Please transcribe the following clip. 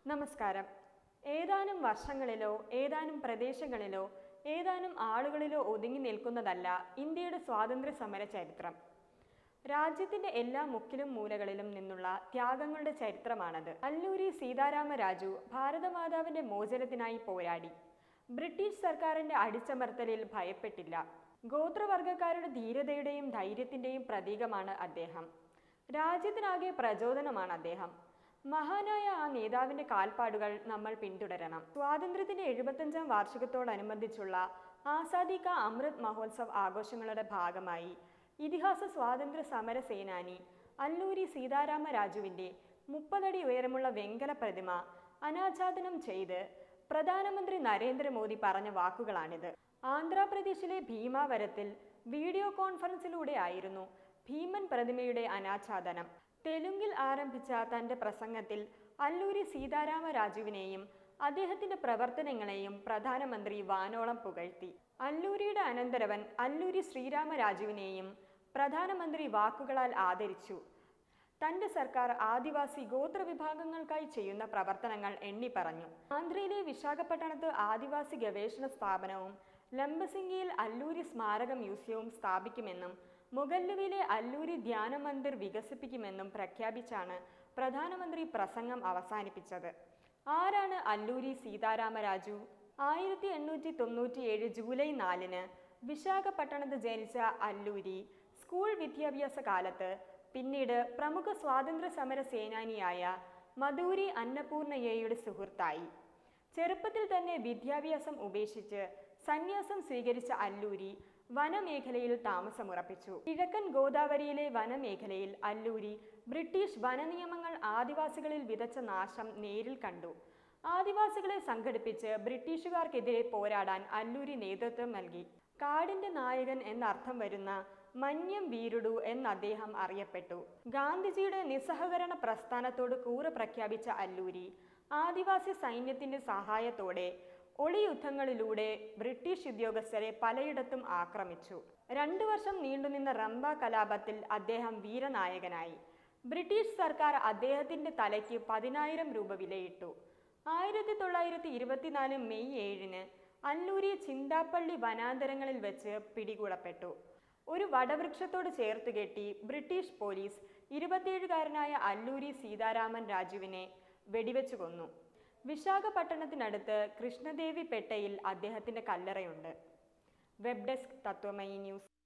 നമസ്കാരം ഏതാനും വർഷങ്ങളിലോ ഏതാനും പ്രദേശങ്ങളിലോ ഏതാനും ആളുകളിലോ ഒതുങ്ങി നിൽക്കുന്നതല്ല ഇന്ത്യയുടെ സ്വാതന്ത്ര്യ സമര ചരിത്രം രാജ്യത്തിന്റെ എല്ലാ മുക്കിലും മൂലകളിലും നിന്നുള്ള ത്യാഗങ്ങളുടെ ചരിത്രമാണത് അല്ലൂരി സീതാരാമ രാജു ഭാരതമാതാവിന്റെ മോചനത്തിനായി പോരാടി ബ്രിട്ടീഷ് സർക്കാരിന്റെ അടിച്ചമർത്തലിൽ ഭയപ്പെട്ടില്ല ഗോത്രവർഗക്കാരുടെ ധീരതയുടെയും ധൈര്യത്തിന്റെയും പ്രതീകമാണ് അദ്ദേഹം രാജ്യത്തിനാകെ പ്രചോദനമാണ് അദ്ദേഹം മഹാനായ ആ നേതാവിന്റെ കാൽപ്പാടുകൾ നമ്മൾ പിന്തുടരണം സ്വാതന്ത്ര്യത്തിന്റെ എഴുപത്തഞ്ചാം വാർഷികത്തോടനുബന്ധിച്ചുള്ള ആസാദി കാ അമൃത് മഹോത്സവ് ആഘോഷങ്ങളുടെ ഭാഗമായി ഇതിഹാസ സ്വാതന്ത്ര്യ സമര സേനാനി അല്ലൂരി സീതാരാമ രാജുവിന്റെ മുപ്പതടി ഉയരമുള്ള വെങ്കല പ്രതിമ അനാച്ഛാദനം ചെയ്ത് പ്രധാനമന്ത്രി നരേന്ദ്രമോദി പറഞ്ഞ വാക്കുകളാണിത് ആന്ധ്രാപ്രദേശിലെ ഭീമാവരത്തിൽ വീഡിയോ കോൺഫറൻസിലൂടെ ആയിരുന്നു ഭീമൻ പ്രതിമയുടെ അനാച്ഛാദനം തെലുങ്കിൽ ആരംഭിച്ച തന്റെ പ്രസംഗത്തിൽ അല്ലൂരി സീതാരാമ രാജുവിനെയും അദ്ദേഹത്തിന്റെ പ്രവർത്തനങ്ങളെയും പ്രധാനമന്ത്രി വാനോളം പുകഴ്ത്തി അല്ലൂരിയുടെ അനന്തരവൻ അല്ലൂരി ശ്രീരാമരാജുവിനെയും പ്രധാനമന്ത്രി വാക്കുകളാൽ ആദരിച്ചു തന്റെ സർക്കാർ ആദിവാസി ഗോത്ര വിഭാഗങ്ങൾക്കായി ചെയ്യുന്ന പ്രവർത്തനങ്ങൾ എണ്ണി പറഞ്ഞു ആന്ധ്രയിലെ വിശാഖപട്ടണത്ത് ആദിവാസി ഗവേഷണ സ്ഥാപനവും ലംബസിംഗിയിൽ അല്ലൂരി സ്മാരക മ്യൂസിയവും സ്ഥാപിക്കുമെന്നും മുഗല്ലുവിലെ അല്ലൂരി ധ്യാന മന്ദിർ വികസിപ്പിക്കുമെന്നും പ്രഖ്യാപിച്ചാണ് പ്രധാനമന്ത്രി പ്രസംഗം അവസാനിപ്പിച്ചത് ആരാണ് അല്ലൂരി സീതാരാമരാജു ആയിരത്തി എണ്ണൂറ്റി തൊണ്ണൂറ്റിയേഴ് ജൂലൈ നാലിന് വിശാഖപട്ടണത്ത് ജനിച്ച അല്ലൂരി സ്കൂൾ വിദ്യാഭ്യാസ കാലത്ത് പിന്നീട് പ്രമുഖ സ്വാതന്ത്ര്യ സമര സേനാനിയായ മധൂരി അന്നപൂർണയ്യയുടെ സുഹൃത്തായി ചെറുപ്പത്തിൽ തന്നെ വിദ്യാഭ്യാസം ഉപേക്ഷിച്ച് സന്യാസം സ്വീകരിച്ച അല്ലൂരി വനമേഖലയിൽ താമസമുറപ്പിച്ചു കിഴക്കൻ ഗോദാവരിയിലെ വനമേഖലയിൽ അല്ലൂരി ബ്രിട്ടീഷ് വനനിയമങ്ങൾ ആദിവാസികളിൽ വിതച്ച നാശം നേരിൽ കണ്ടു ആദിവാസികളെ സംഘടിപ്പിച്ച് ബ്രിട്ടീഷുകാർക്കെതിരെ പോരാടാൻ അല്ലൂരി നേതൃത്വം നൽകി കാടിന്റെ നായകൻ എന്നർത്ഥം വരുന്ന മന്യം വീരുടു എന്ന് അദ്ദേഹം അറിയപ്പെട്ടു ഗാന്ധിജിയുടെ നിസ്സഹകരണ പ്രസ്ഥാനത്തോട് കൂറ് പ്രഖ്യാപിച്ച അല്ലൂരി ആദിവാസി സൈന്യത്തിന്റെ സഹായത്തോടെ ഒളിയുദ്ധങ്ങളിലൂടെ ബ്രിട്ടീഷ് ഉദ്യോഗസ്ഥരെ പലയിടത്തും ആക്രമിച്ചു രണ്ടു വർഷം നീണ്ടുനിന്ന റംബ കലാപത്തിൽ അദ്ദേഹം വീരനായകനായി ബ്രിട്ടീഷ് സർക്കാർ അദ്ദേഹത്തിന്റെ തലയ്ക്ക് പതിനായിരം രൂപ വിലയിട്ടു ആയിരത്തി തൊള്ളായിരത്തി ഇരുപത്തിനാല് മെയ് ഏഴിന് അല്ലൂരി ചിന്താപ്പള്ളി വനാന്തരങ്ങളിൽ വെച്ച് പിടികൂടപ്പെട്ടു ഒരു വടവൃക്ഷത്തോട് ചേർത്ത് കെട്ടി ബ്രിട്ടീഷ് പോലീസ് ഇരുപത്തിയേഴുകാരനായ അല്ലൂരി സീതാരാമൻ രാജുവിനെ വെടിവെച്ചു കൊന്നു വിശാഖപട്ടണത്തിനടുത്ത് കൃഷ്ണദേവി പെട്ടയിൽ അദ്ദേഹത്തിന്റെ കല്ലറയുണ്ട് വെബ് ഡെസ്ക് തത്വമയി ന്യൂസ്